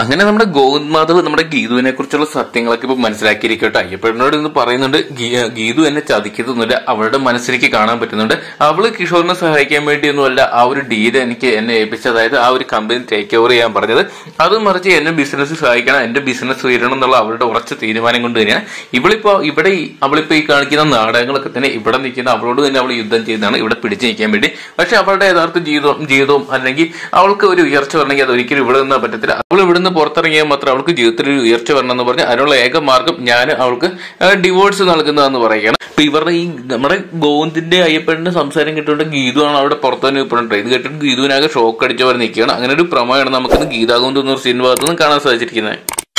അങ്ങനെ നമ്മുടെ ഗോവിന്ദ് മാധവ് നമ്മുടെ ഗീതുവിനെ കുറിച്ചുള്ള സത്യങ്ങളൊക്കെ ഇപ്പൊ മനസ്സിലാക്കിയിരിക്കട്ടെ അയ്യപ്പനോട് ഇന്ന് പറയുന്നുണ്ട് ഗീ- ഗീതു എന്നെ ചതിക്കുന്നൊന്നുമില്ല അവളുടെ മനസ്സിലേക്ക് കാണാൻ പറ്റുന്നുണ്ട് അവള് കിഷോറിനെ സഹായിക്കാൻ വേണ്ടിയൊന്നുമല്ല ആ ഒരു ഡീല് എനിക്ക് എന്നെ ഏൽപ്പിച്ച അതായത് ആ ഒരു കമ്പനി ടേക്ക് ഓവർ ചെയ്യാൻ പറഞ്ഞത് അത് മറിച്ച് എന്നെ ബിസിനസ് സഹായിക്കണം എന്റെ ബിസിനസ് ഉയരണം എന്നുള്ള അവളുടെ ഉറച്ച തീരുമാനം കൊണ്ട് തന്നെയാണ് ഇവളിപ്പോ ഇവിടെ ഈ- അവളിപ്പോ ഈ കാണിക്കുന്ന നാടകങ്ങളൊക്കെ തന്നെ ഇവിടെ നിൽക്കുന്ന അവളോട് തന്നെ അവൾ യുദ്ധം ചെയ്താണ് ഇവിടെ പിടിച്ചു നിൽക്കാൻ വേണ്ടി പക്ഷെ അവളുടെ യഥാർത്ഥ ജീവിതവും ജീവിതവും അല്ലെങ്കിൽ അവൾക്ക് ഒരു ഉയർച്ച വരണമെങ്കിൽ അത് ഒരിക്കലും ഇവിടെ നിന്നാ പറ്റത്തില്ല അവൾ ഇവിടുന്ന് പുറത്തിറങ്ങിയാൽ മാത്രം അവൾക്ക് ജീവിതത്തിൽ ഒരു ഉയർച്ച വരണം എന്ന് പറഞ്ഞ് അതിനുള്ള ഏക മാർഗം ഞാൻ അവൾക്ക് ഡിവോഴ്സ് നൽകുന്നതെന്ന് പറയുകയാണ് അപ്പൊ ഇവരുടെ ഈ നമ്മുടെ ഗോവിന്ദിന്റെ അയ്യപ്പന്റെ സംസാരം കേട്ടുകൊണ്ട് ഗീതുവാണ് അവിടെ പുറത്തു തന്നെ ഇപ്പോഴുണ്ട് ഇത് കേട്ടിട്ട് ഗീതുവിനാകെ ഷോക്ക് അടിച്ചവർ നിൽക്കുകയാണ് അങ്ങനെ ഒരു പ്രമേയമാണ് നമുക്കിന്ന് ഗീതാഗോവിന്ദ് എന്നൊരു സിനിമ കാണാൻ സാധിച്ചിരിക്കുന്നത്